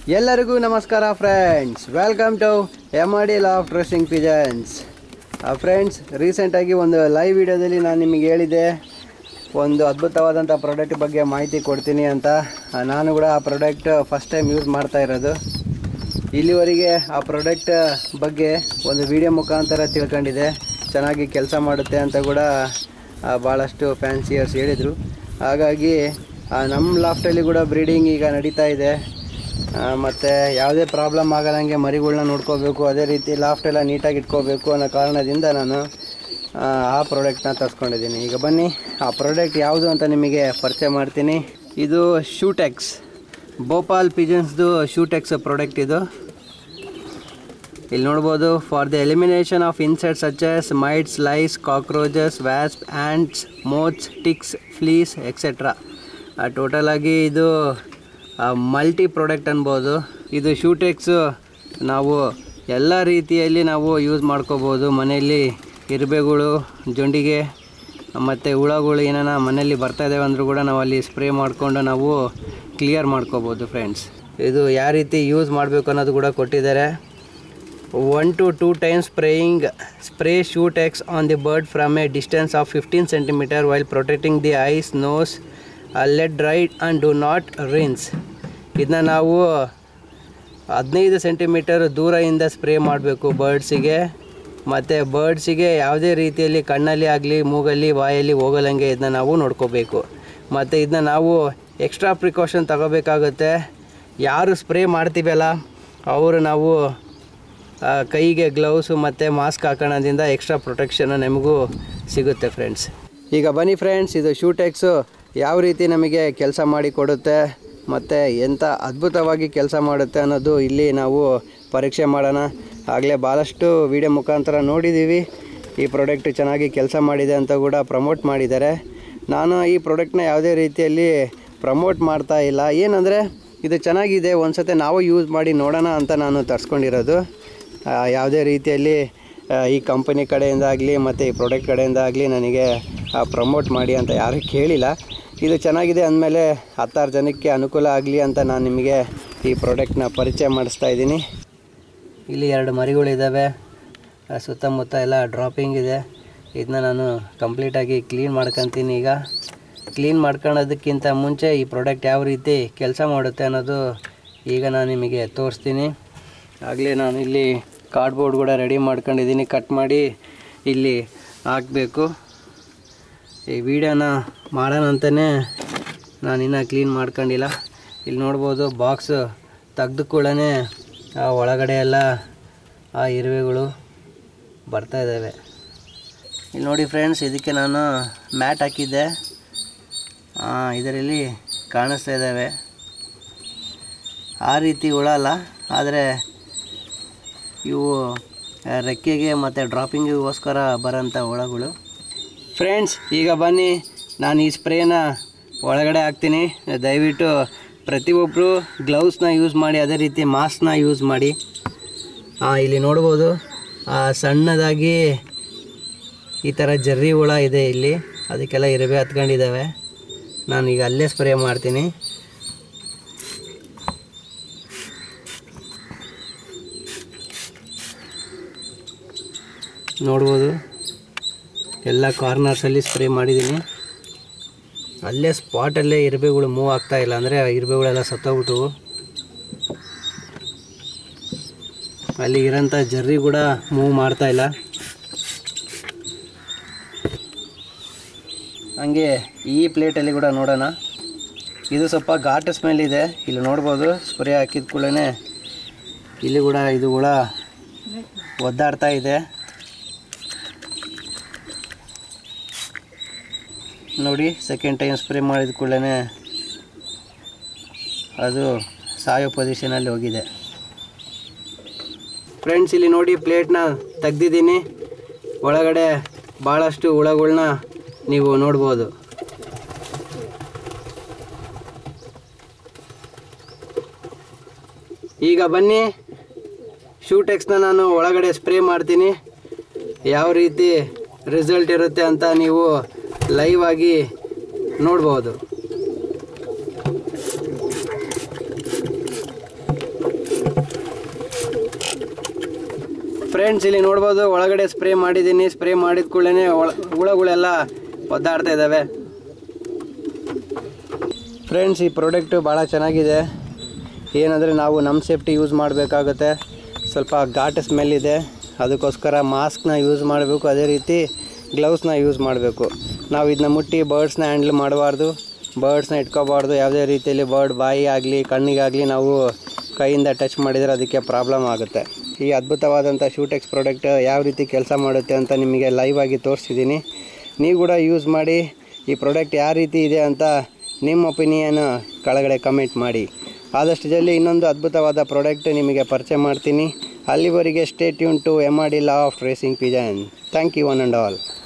ಎಲ್ಲರಿಗೂ ನಮಸ್ಕಾರ friends welcome to M R D loft racing pigeons friends ರೀಸೆಂಟಾಗಿ ಒಂದು ಲೈವ್ ವಿಡಿಯೋದಲ್ಲಿ ನಾನು ನಿಮಗೆ ಹೇಳಿದ್ದೆ ಒಂದು ಅದ್ಭುತವಾದಂಥ ಪ್ರಾಡಕ್ಟ್ ಬಗ್ಗೆ ಮಾಹಿತಿ ಕೊಡ್ತೀನಿ ಅಂತ ಆ, ನಾನು ಕೂಡ ಆ ಪ್ರಾಡಕ್ಟ್ ಫಸ್ಟ್ ಟೈಮ್ ಯೂಸ್ ಮಾಡ್ತಾ ಇರೋದು ಇಲ್ಲಿವರೆಗೆ ಆ ಪ್ರಾಡಕ್ಟ್ ಬಗ್ಗೆ ಒಂದು ವಿಡಿಯೋ ಮುಖಾಂತರ ತಿಳ್ಕೊಂಡಿದ್ದೆ ಚೆನ್ನಾಗಿ ಕೆಲಸ ಮಾಡುತ್ತೆ ಅಂತ ಕೂಡ ಆ, ಭಾಳಷ್ಟು ಫ್ಯಾನ್ಸಿಯರ್ಸ್ ಹೇಳಿದರು ಹಾಗಾಗಿ ಆ, ನಮ್ಮ ಲಾಫ್ಟಲ್ಲಿ ಕೂಡ ಬ್ರೀಡಿಂಗ್ ಈಗ ನಡೀತಾ ಇದೆ ಮತ್ತು ಯಾವುದೇ ಪ್ರಾಬ್ಲಮ್ ಆಗದಂಗೆ ಮರಿಗಳ್ನ ನೋಡ್ಕೋಬೇಕು ಅದೇ ರೀತಿ ಲಾಫ್ಟ್ ಎಲ್ಲ ನೀಟಾಗಿ ಇಟ್ಕೋಬೇಕು ಅನ್ನೋ ಕಾರಣದಿಂದ ನಾನು ಆ, ಆ ಪ್ರಾಡಕ್ಟ್ನ ತರಿಸ್ಕೊಂಡಿದ್ದೀನಿ ಈಗ ಬನ್ನಿ ಆ ಪ್ರಾಡಕ್ಟ್ ಯಾವುದು ಅಂತ ನಿಮಗೆ ಪರಿಚಯ ಮಾಡ್ತೀನಿ ಇದು ಶೂಟೆಕ್ಸ್ ಭೋಪಾಲ್ ಪಿಜನ್ಸ್ದು ಶೂಟೆಕ್ಸ್ ಪ್ರಾಡಕ್ಟ್ ಇದು ಇಲ್ಲಿ ನೋಡ್ಬೋದು for the elimination of insects such as mites lice cockroaches wasp ants moths ticks fleas etcetera ಟೋಟಲಾಗಿ ಇದು ಮಲ್ಟಿ ಪ್ರಾಡಕ್ಟ್ ಅನ್ಬೋದು ಇದು ಶೂಟೆಕ್ಸು ನಾವು ಎಲ್ಲ ರೀತಿಯಲ್ಲಿ ನಾವು ಯೂಸ್ ಮಾಡ್ಕೋಬೋದು ಮನೆಯಲ್ಲಿ ಇರುವೆಗಳು ಜೊಂಡಿಗೆ ಮತ್ತು ಹುಳಗಳು ಏನಾನ ಮನೆಯಲ್ಲಿ ಬರ್ತಾ ಇದ್ದಾವೆ ಅಂದರೂ ಕೂಡ ನಾವು ಅಲ್ಲಿ ಸ್ಪ್ರೇ ಮಾಡಿಕೊಂಡು ನಾವು ಕ್ಲಿಯರ್ ಮಾಡ್ಕೋಬೋದು ಫ್ರೆಂಡ್ಸ್ ಇದು ಯಾವ ರೀತಿ ಯೂಸ್ ಮಾಡಬೇಕು ಅನ್ನೋದು ಕೂಡ ಕೊಟ್ಟಿದ್ದಾರೆ one to two times spraying spray Shootex on the bird from a distance of fifteen centimetre while protecting the eyes nose let dried and do not rinse ಇದನ್ನ ನಾವು ಹದಿನೈದು ಸೆಂಟಿಮೀಟರ್ ದೂರದಿಂದ ಸ್ಪ್ರೇ ಮಾಡಬೇಕು ಬರ್ಡ್ಸಿಗೆ ಮತ್ತು ಬರ್ಡ್ಸಿಗೆ ಯಾವುದೇ ರೀತಿಯಲ್ಲಿ ಕಣ್ಣಲ್ಲಿ ಆಗಲಿ ಮೂಗಲ್ಲಿ ಬಾಯಲ್ಲಿ ಹೋಗಲಂಗೆ ಇದನ್ನ ನಾವು ನೋಡ್ಕೋಬೇಕು ಮತ್ತು ಇದನ್ನ ನಾವು ಎಕ್ಸ್ಟ್ರಾ ಪ್ರಿಕಾಷನ್ ತಗೋಬೇಕಾಗುತ್ತೆ ಯಾರು ಸ್ಪ್ರೇ ಮಾಡ್ತೀವಲ್ಲ ಅವರು ನಾವು ಆ, ಕೈಗೆ ಗ್ಲೌಸು ಮತ್ತು ಮಾಸ್ಕ್ ಹಾಕೋಣದಿಂದ ಎಕ್ಸ್ಟ್ರಾ ಪ್ರೊಟೆಕ್ಷನ್ ನಮಗೂ ಸಿಗುತ್ತೆ ಫ್ರೆಂಡ್ಸ್ ಈಗ ಬನ್ನಿ ಫ್ರೆಂಡ್ಸ್ ಇದು ಶೂಟೆಕ್ಸು ಯಾವ ರೀತಿ ನಮಗೆ ಕೆಲಸ ಮಾಡಿ ಕೊಡುತ್ತೆ ಮತ್ತು ಎಂಥ ಅದ್ಭುತವಾಗಿ ಕೆಲಸ ಮಾಡುತ್ತೆ ಅನ್ನೋದು ಇಲ್ಲಿ ನಾವು ಪರೀಕ್ಷೆ ಮಾಡೋಣ ಆಗಲೇ ಭಾಳಷ್ಟು ವಿಡಿಯೋ ಮುಖಾಂತರ ನೋಡಿದ್ದೀವಿ ಈ ಪ್ರಾಡಕ್ಟ್ ಚೆನ್ನಾಗಿ ಕೆಲಸ ಮಾಡಿದೆ ಅಂತ ಕೂಡ ಪ್ರಮೋಟ್ ಮಾಡಿದ್ದಾರೆ ನಾನು ಈ ಪ್ರಾಡಕ್ಟ್ನ ಯಾವುದೇ ರೀತಿಯಲ್ಲಿ ಪ್ರಮೋಟ್ ಮಾಡ್ತಾ ಇಲ್ಲ ಏನಂದರೆ ಇದು ಚೆನ್ನಾಗಿದೆ ಒಂದು ಸತಿ ನಾವು ಯೂಸ್ ಮಾಡಿ ನೋಡೋಣ ಅಂತ ನಾನು ತರಿಸ್ಕೊಂಡಿರೋದು ಆ, ಯಾವುದೇ ರೀತಿಯಲ್ಲಿ ಆ, ಈ ಕಂಪನಿ ಕಡೆಯಿಂದ ಆಗಲಿ ಮತ್ತು ಈ ಪ್ರಾಡಕ್ಟ್ ಕಡೆಯಿಂದ ಆಗಲಿ ನನಗೆ ಪ್ರಮೋಟ್ ಮಾಡಿ ಅಂತ ಯಾರೂ ಕೇಳಿಲ್ಲ ಇದು ಚೆನ್ನಾಗಿದೆ ಅಂದಮೇಲೆ ಹತ್ತಾರು ಜನಕ್ಕೆ ಅನುಕೂಲ ಆಗಲಿ ಅಂತ ನಾನು ನಿಮಗೆ ಈ ಪ್ರಾಡಕ್ಟ್ನ ಪರಿಚಯ ಮಾಡಿಸ್ತಾ ಇದ್ದೀನಿ ಇಲ್ಲಿ ಎರಡು ಮರಿಗಳಿದ್ದಾವೆ ಆ, ಸುತ್ತಮುತ್ತ ಎಲ್ಲ ಡ್ರಾಪಿಂಗ್ ಇದೆ ಇದನ್ನ ನಾನು ಕಂಪ್ಲೀಟಾಗಿ ಕ್ಲೀನ್ ಮಾಡ್ಕೊತೀನಿ ಈಗ ಕ್ಲೀನ್ ಮಾಡ್ಕೊಳ್ಳೋದಕ್ಕಿಂತ ಮುಂಚೆ ಈ ಪ್ರಾಡಕ್ಟ್ ಯಾವ ರೀತಿ ಕೆಲಸ ಮಾಡುತ್ತೆ ಅನ್ನೋದು ಈಗ ನಾನು ನಿಮಗೆ ತೋರಿಸ್ತೀನಿ ಆಗಲೇ ನಾನು ಇಲ್ಲಿ ಕಾರ್ಡ್ಬೋರ್ಡ್ ಕೂಡ ರೆಡಿ ಮಾಡ್ಕೊಂಡಿದ್ದೀನಿ ಕಟ್ ಮಾಡಿ ಇಲ್ಲಿ ಹಾಕಬೇಕು ಈ ವಿಡಿಯೋನ ಮಾಡೋಣ ಅಂತಲೇ ನಾನು ಇನ್ನೂ ಕ್ಲೀನ್ ಮಾಡ್ಕೊಂಡಿಲ್ಲ ಇಲ್ಲಿ ನೋಡ್ಬೋದು ಬಾಕ್ಸ್ ತೆಗ್ದು ಕೂಡಲೇ ಆ ಒಳಗಡೆ ಎಲ್ಲ ಆ ಇರುವೆಗಳು ಬರ್ತಾ ಇದ್ದಾವೆ ಇಲ್ಲಿ ನೋಡಿ ಫ್ರೆಂಡ್ಸ್ ಇದಕ್ಕೆ ನಾನು ಮ್ಯಾಟ್ ಹಾಕಿದ್ದೆ ಆ, ಇದರಲ್ಲಿ ಕಾಣಿಸ್ತಾ ಇದ್ದಾವೆ ಆ ರೀತಿ ಹುಳ ಅಲ್ಲ ಆದರೆ ಇವು ಆ, ರೆಕ್ಕೆಗೆ ಮತ್ತು ಡ್ರಾಪಿಂಗಿಗೋಸ್ಕರ ಬರೋಂಥ ಹುಳಗಳು ಫ್ರೆಂಡ್ಸ್ ಈಗ ಬನ್ನಿ ನಾನು ಈ ಸ್ಪ್ರೇನ ಒಳಗಡೆ ಹಾಕ್ತೀನಿ ದಯವಿಟ್ಟು ಪ್ರತಿಯೊಬ್ಬರು ಗ್ಲೌಸ್ನ ಯೂಸ್ ಮಾಡಿ ಅದೇ ರೀತಿ ಮಾಸ್ಕ್ನ ಯೂಸ್ ಮಾಡಿ ಹಾಂ ಇಲ್ಲಿ ನೋಡ್ಬೋದು ಆ ಸಣ್ಣದಾಗಿ ಈ ಥರ ಜರ್ರಿ ಹುಳ ಇದೆ ಇಲ್ಲಿ ಅದಕ್ಕೆಲ್ಲ ಇರುವೆ ಹತ್ಕೊಂಡಿದ್ದಾವೆ ನಾನು ಈಗ ಅಲ್ಲೇ ಸ್ಪ್ರೇ ಮಾಡ್ತೀನಿ ನೋಡ್ಬೋದು ಎಲ್ಲ ಕಾರ್ನರ್ಸಲ್ಲಿ ಸ್ಪ್ರೇ ಮಾಡಿದ್ದೀನಿ ಅಲ್ಲೇ ಸ್ಪಾಟಲ್ಲೇ ಇರುವೆಗಳು ಮೂವ್ ಆಗ್ತಾ ಇಲ್ಲ ಅಂದರೆ ಇರುವೆಗಳೆಲ್ಲ ಸತ್ತೋಗ್ಬಿಟ್ಟವು ಅಲ್ಲಿ ಇರೋಂಥ ಜರ್ರಿ ಕೂಡ ಮೂವ್ ಮಾಡ್ತಾ ಇಲ್ಲ ಹಂಗೆ ಈ ಪ್ಲೇಟಲ್ಲಿ ಕೂಡ ನೋಡೋಣ ಇದು ಸ್ವಲ್ಪ ಘಾಟ್ ಸ್ಮೆಲ್ ಇದೆ ಇಲ್ಲಿ ನೋಡ್ಬೋದು ಸ್ಪ್ರೇ ಹಾಕಿದ ಕೂಡಲೇ ಇಲ್ಲಿ ಕೂಡ ಇದು ಹುಳ ಒದ್ದಾಡ್ತಾ ಇದೆ ನೋಡಿ ಸೆಕೆಂಡ್ ಟೈಮ್ ಸ್ಪ್ರೇ ಮಾಡಿದ ಕೂಡಲೇ ಅದು ಸಾಯೋ ಪೊಸಿಷನಲ್ಲಿ ಹೋಗಿದೆ ಫ್ರೆಂಡ್ಸ್ ಇಲ್ಲಿ ನೋಡಿ ಪ್ಲೇಟ್ನ ತೆಗ್ದಿದ್ದೀನಿ ಒಳಗಡೆ ಭಾಳಷ್ಟು ಹುಳಗಳ್ನ ನೀವು ನೋಡ್ಬೋದು ಈಗ ಬನ್ನಿ ಶೂಟೆಕ್ಸ್ನ ನಾನು ಒಳಗಡೆ ಸ್ಪ್ರೇ ಮಾಡ್ತೀನಿ ಯಾವ ರೀತಿ ರಿಸಲ್ಟ್ ಇರುತ್ತೆ ಅಂತ ನೀವು ಲೈವ್ ಆಗಿ ನೋಡ್ಬೋದು ಫ್ರೆಂಡ್ಸ್ ಇಲ್ಲಿ ನೋಡ್ಬೋದು ಒಳಗಡೆ ಸ್ಪ್ರೇ ಮಾಡಿದ್ದೀನಿ ಸ್ಪ್ರೇ ಮಾಡಿದ ಕೂಡಲೇ ಒಳ ಹುಳಗಳೆಲ್ಲ ಒದ್ದಾಡ್ತಾ ಇದ್ದಾವೆ ಫ್ರೆಂಡ್ಸ್ ಈ ಪ್ರಾಡಕ್ಟು ಭಾಳ ಚೆನ್ನಾಗಿದೆ ಏನಂದರೆ ನಾವು ನಮ್ಮ ಸೇಫ್ಟಿ ಯೂಸ್ ಮಾಡಬೇಕಾಗುತ್ತೆ ಸ್ವಲ್ಪ ಘಾಟ್ ಸ್ಮೆಲ್ ಇದೆ ಅದಕ್ಕೋಸ್ಕರ ಮಾಸ್ಕ್ನ ಯೂಸ್ ಮಾಡಬೇಕು ಅದೇ ರೀತಿ ಗ್ಲೌಸ್ನ ಯೂಸ್ ಮಾಡಬೇಕು ನಾವು ಇದನ್ನ ಮುಟ್ಟಿ ಬರ್ಡ್ಸ್ನ ಹ್ಯಾಂಡ್ಲ್ ಮಾಡಬಾರ್ದು ಬರ್ಡ್ಸ್ನ ಇಟ್ಕೋಬಾರ್ದು ಯಾವುದೇ ರೀತಿಯಲ್ಲಿ ಬರ್ಡ್ ಬಾಯಿ ಆಗಲಿ ಕಣ್ಣಿಗಾಗಲಿ ನಾವು ಕೈಯಿಂದ ಟಚ್ ಮಾಡಿದರೆ ಅದಕ್ಕೆ ಪ್ರಾಬ್ಲಮ್ ಆಗುತ್ತೆ ಈ ಅದ್ಭುತವಾದಂಥ ಶೂಟೆಕ್ಸ್ ಪ್ರಾಡಕ್ಟ್ ಯಾವ ರೀತಿ ಕೆಲಸ ಮಾಡುತ್ತೆ ಅಂತ ನಿಮಗೆ ಲೈವ್ ಆಗಿ ತೋರಿಸಿದ್ದೀನಿ ನೀವು ಕೂಡ ಯೂಸ್ ಮಾಡಿ ಈ ಪ್ರಾಡಕ್ಟ್ ಯಾವ ರೀತಿ ಇದೆ ಅಂತ ನಿಮ್ಮ ಒಪಿನಿಯನ್ ಕೆಳಗಡೆ ಕಮೆಂಟ್ ಮಾಡಿ ಆದಷ್ಟು ಜಲ್ದಿ ಇನ್ನೊಂದು ಅದ್ಭುತವಾದ ಪ್ರಾಡಕ್ಟ್ ನಿಮಗೆ ಪರಿಚಯ ಮಾಡ್ತೀನಿ ಅಲ್ಲಿವರೆಗೆ stay tune to M R D loft racing pigeon thank you one and all